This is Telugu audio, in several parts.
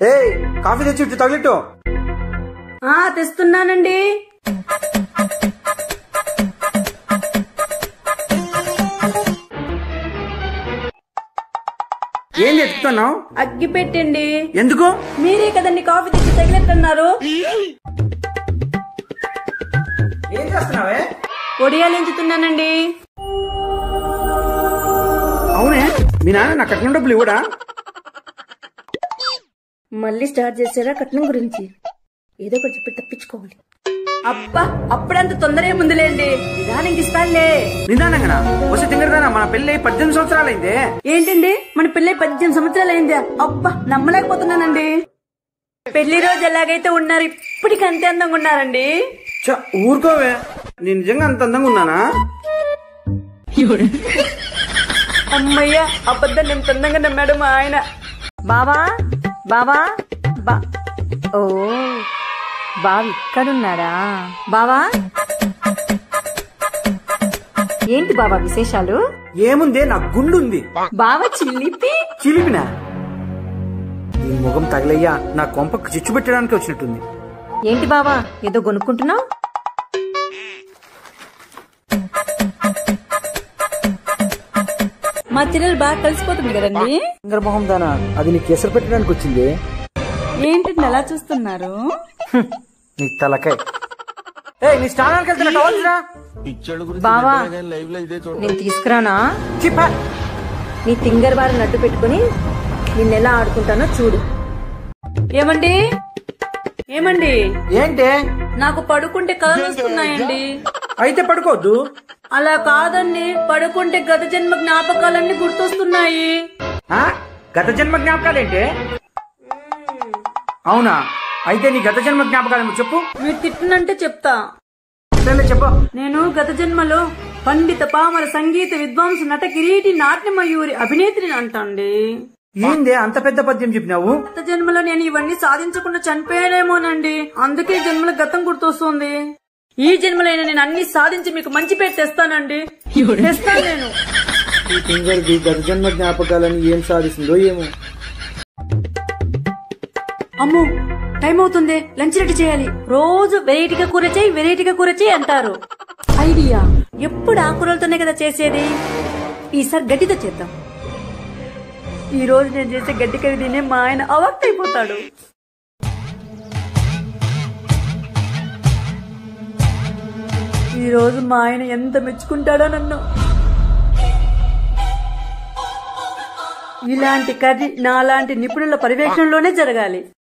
ఏయ్ కాఫీ తెచ్చి ఇటు తగిలిట్టు ఆ తెస్తున్నానండి ఏం ఎత్తుతున్నావు అగ్గి పెట్టండి ఎందుకు మీరే కదండి కాఫీ తెచ్చి తగిలేట్టున్నారు ఏం చేస్తున్నావే ఒడియాలు ఎంచుతున్నానండి అవునే మీ నాన్న నా కట్నం డబ్బులు ఇవ్వడా మళ్ళీ స్టార్ట్ చేసారా కట్నం గురించి ఏదో ఒకటి చెప్పి తప్పించుకోవాలి అబ్బా అప్పుడంత తొందర ఏముందిలేండి నిదానికి ఇస్తానులే నిదానంగా వస్తే తింగరదానా మన పెళ్ళి పద్దెనిమిది సంవత్సరాలైందే ఏంటండి మన పెళ్ళై పద్దెనిమిది సంవత్సరాలు అయిందా అబ్బా నమ్మలేకపోతున్నానండి పెళ్లి రోజు ఎలాగైతే ఉన్నారు ఇప్పటికి అంతే అందంగా ఉన్నారండి చ ఊరుకోవే నేను నిజంగా అంత అందంగా ఉన్నానా అమ్మయ్య అబద్ధం ఎంత అందంగా నమ్మాడు మా ఆయన బావా బావా బా ఓ బావి ఇక్కడున్నాడా బావా ఏంటి బావా విశేషాలు ఏముందే నా గుండు ఉంది బావ చిల్లిపి చిలిపినా ఈ ముఖం తగిలయ్యా నా కొంపకు చిచ్చు పెట్టడానికి వచ్చినట్టుంది ఏంటి బావా ఏదో కొనుక్కుంటున్నావు మా చెల్లెలు బాగా కలిసిపోతుంది కదండి ఫింగర్ మొహం దానా అది నీకు ఎసరు పెట్టడానికి వచ్చింది ఏంటండి అలా చూస్తున్నారు నీ తలకాయ ఏ నీ స్నానానికి వెళ్తున్నా కావాల్సిరా బావా నేను తీసుకురానా నీ తింగర్ బారి నడ్డు పెట్టుకుని నిన్నెలా ఆడుకుంటానో చూడు ఏమండి ఏమండి ఏంటే నాకు పడుకుంటే కలలు వస్తున్నాయండి అయితే పడుకోవద్దు అలా కాదండి పడుకుంటే గత జన్మ జ్ఞాపకాలన్నీ గుర్తొస్తున్నాయి ఆ? గత జన్మ జ్ఞాపకాలేంటి అవునా అయితే నీ గత జన్మ జ్ఞాపకాలేమో చెప్పు మీరు తిట్టినంటే చెప్తా సరేలే చెప్పు నేను గత జన్మలో పండిత పామర సంగీత విద్వాంసు నట కిరీటి నాట్య మయూరి అభినేత్రిని అంటండి ఏందే అంత పెద్ద పద్యం చెప్పినావు గత జన్మలో నేను ఇవన్నీ సాధించకుండా చనిపోయానేమోనండి అందుకే ఈ జన్మలో గతం గుర్తొస్తుంది ఈ జన్మలో నేను అన్ని సాధించి మీకు మంచి పేరు తెస్తానండి తెస్తాను నేను ఈ ఫింగర్కి గత జన్మ జ్ఞాపకాలని ఏం సాధిస్తుందో ఏమో అమ్మో టైం అవుతుంది లంచ్ రెడీ చేయాలి రోజు వెరైటీగా కూర చేయి వెరైటీగా కూర చేయి అంటారు ఐడియా ఎప్పుడు ఆ కూరలతోనే కదా చేసేది ఈసారి గడ్డితో చేద్దాం ఈ రోజు నేను చేసే గడ్డి కర్రీ తినే మా ఆయన అవాక్ అయిపోతాడు ఈ రోజు మా ఆయన ఎంత మెచ్చుకుంటాడో నన్ను ఇలాంటి కర్రీ నాలాంటి నిపుణుల పర్యవేక్షణలోనే జరగాలి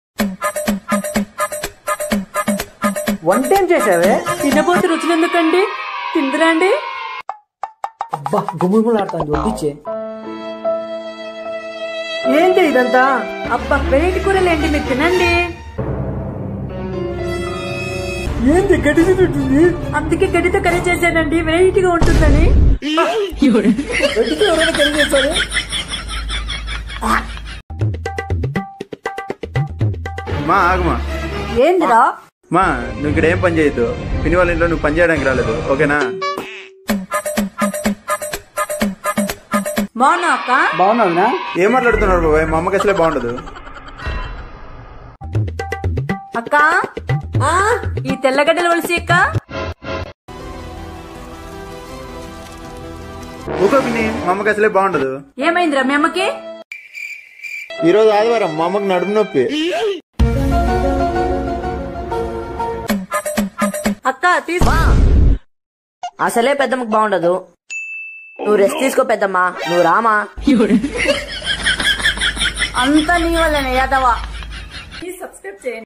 వంట ఏం చేసావే తినబోతే రుచులు ఎందుకండి తిందురండి అబ్బా గుమ్ములాడుతాను వడ్డిచ్చే ఏంటి ఇదంతా అబ్బా వెరైటీ కూరలు ఏంటి మీరు తినండి ఏంటి గడ్డి తింటుంది అందుకే గడ్డితో కర్రీ చేశానండి వెరైటీగా ఉంటుందని గడ్డితో ఎవరైనా కర్రీ చేస్తారు మా ఆగమా ఏందిరా మా నువ్వు ఇక్కడ ఏం పని చేయొద్దు పిని వాళ్ళ ఇంట్లో నువ్వు పని చేయడానికి రాలేదు ఓకేనా బాగున్నా అక్క బాగున్నావునా ఏం మాట్లాడుతున్నారు బాబాయ్ మా అమ్మకి అసలే బాగుండదు అక్క ఆ, ఈ తెల్లగడ్డలు వలిసి అక్క ఊకో పిన్ని మా అమ్మకి అసలే బాగుండదు ఏమైందిరా మీ అమ్మకి ఈ రోజు ఆదివారం మా అమ్మకి నడుము నొప్పి అక్క తీసు అసలే పెద్దమ్మకి బాగుండదు నువ్వు రెస్ట్ తీసుకో పెద్దమ్మా నువ్వు రామా అంతా నీ వల్లనే యాదవా సబ్స్క్రైబ్ చేయండి